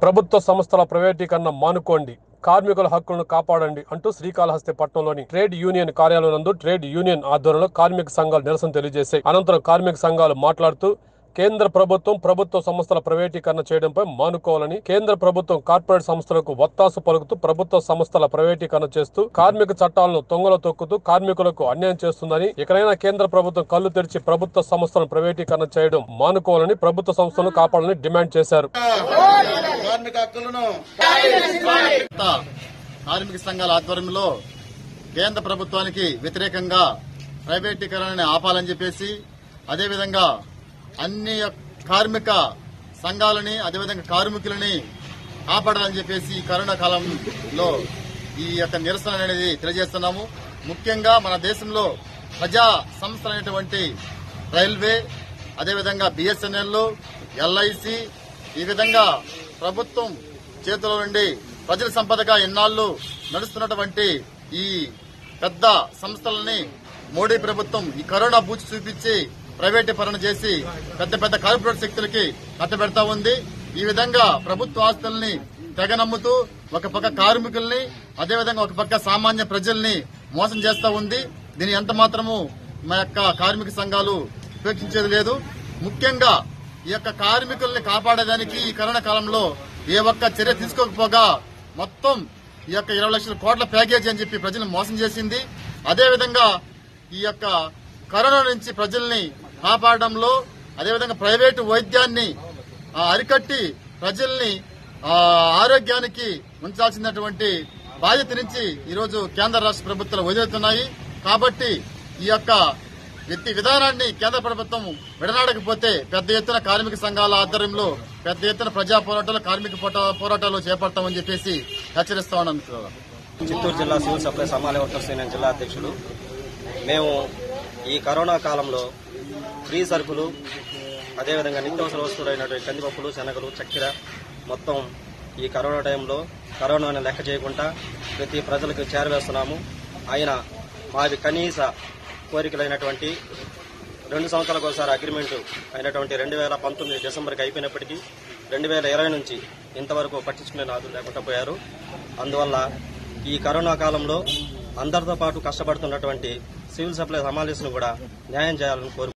ప్రభుత్వ సంస్థల ప్రైవేటీకరణ మానుకోండి కార్మికుల హక్కులను కాపాడండి అంటూ శ్రీకాళహస్తి పట్టణంలోని ట్రేడ్ యూనియన్ కార్యాలయం నందు ట్రేడ్ యూనియన్ ఆధ్వర్యంలో కార్మిక సంఘాలు నిరసన తెలియజేశాయి అనంతరం కార్మిక సంఘాలు మాట్లాడుతూ కేంద్ర ప్రభుత్వం ప్రభుత్వ సంస్థల ప్రైవేటీకరణ చేయడంపై మానుకోవాలని కేంద్ర ప్రభుత్వం కార్పొరేట్ సంస్థలకు వత్తాసు పలుకుతూ ప్రభుత్వ సంస్థల ప్రైవేటీకరణ చేస్తూ కార్మిక చట్టాలను తొంగలో తొక్కుతూ కార్మికులకు అన్యాయం చేస్తుందని ఇకనైనా కేంద్ర ప్రభుత్వం కళ్ళు తెరిచి ప్రభుత్వ సంస్థలను ప్రైవేటీకరణ చేయడం మానుకోవాలని ప్రభుత్వ సంస్థలను కాపాడాలని డిమాండ్ చేశారు కార్మిక హక్కులను కార్మిక సంఘాల ఆధ్వర్యంలో కేంద్ర ప్రభుత్వానికి వ్యతిరేకంగా ప్రైవేటీకరణని ఆపాలని చెప్పేసి అదేవిధంగా అన్ని కార్మిక సంఘాలని అదేవిధంగా కార్మికులని కాపాడాలని చెప్పేసి ఈ కరోనా కాలంలో ఈ యొక్క నిరసన అనేది తెలియజేస్తున్నాము ముఖ్యంగా మన దేశంలో ప్రజా సంస్థలైనటువంటి రైల్వే అదేవిధంగా బిఎస్ఎన్ఎల్ ఎల్ఐసి ఈ విధంగా ప్రభుత్వం చేతిలో నుండి ప్రజల సంపదగా ఎన్నాళ్లు నడుస్తున్నటువంటి ఈ పెద్ద సంస్థలని మోడీ ప్రభుత్వం ఈ కరోనా బూచి చూపించి ప్రైవేటీకరణ చేసి పెద్ద పెద్ద కార్పొరేట్ శక్తులకి కట్టబెడతా ఉంది ఈ విధంగా ప్రభుత్వ ఆస్తుల్ని తెగ నమ్ముతూ ఒక పక్క కార్మికుల్ని అదేవిధంగా ఒక పక్క సామాన్య ప్రజల్ని మోసం చేస్తా ఉంది దీని ఎంత మాత్రము మా యొక్క కార్మిక సంఘాలు ఉపేక్షించేది లేదు ముఖ్యంగా ఈ యొక్క కార్మికుల్ని కాపాడేదానికి ఈ కరోనా కాలంలో ఏ ఒక్క చర్య తీసుకోకపోగా మొత్తం ఈ యొక్క ఇరవై లక్షల కోట్ల ప్యాకేజీ అని చెప్పి ప్రజలను మోసం చేసింది అదేవిధంగా ఈ యొక్క కరోనా నుంచి ప్రజల్ని కాపాడడంలో అదేవిధంగా ప్రైవేటు వైద్యాన్ని ఆ, అరికట్టి ప్రజల్ని ఆ, ఆరోగ్యానికి ఉంచాల్సినటువంటి బాధ్యత నుంచి ఈరోజు కేంద్ర రాష్ట్ర ప్రభుత్వాలు వదులుతున్నాయి కాబట్టి ఈ యొక్క వ్యక్తి విధానాన్ని కేంద్ర ప్రభుత్వం విడనాడకపోతే పెద్ద ఎత్తున కార్మిక సంఘాల ఆధ్వర్యంలో పెద్ద ఎత్తున ప్రజా పోరాటాలు కార్మిక పోట- పోరాటాలు చేపడతామని చెప్పేసి హెచ్చరిస్తా ఉన్నాను మిత్రులారా. చిత్తూరు జిల్లా సివిల్ సప్లై సమాలయ వర్కర్స్ యూనియన్ జిల్లా అధ్యక్షుడు మేము ఈ కరోనా కాలంలో ఫ్రీ సరుకులు అదేవిధంగా నిత్యావసర వస్తువులైనటువంటి కందిపప్పులు శనగలు చక్కెర మొత్తం ఈ కరోనా టైంలో కరోనాను లెక్క చేయకుండా ప్రతి ప్రజలకు చేరవేస్తున్నాము ఆయన మాది కనీస కోరికలైనటువంటి రెండు సంవత్సరాలకు ఒకసారి అగ్రిమెంట్ అయినటువంటి రెండు వేల పంతొమ్మిది డిసెంబర్కి అయిపోయినప్పటికీ రెండు వేల ఇరవై నుంచి ఇంతవరకు పట్టించుకునే నాదులు లేకుండా పోయారు అందువల్ల ఈ కరోనా కాలంలో అందరితో పాటు కష్టపడుతున్నటువంటి సివిల్ సప్లై సమావేశం కూడా న్యాయం చేయాలని కోరు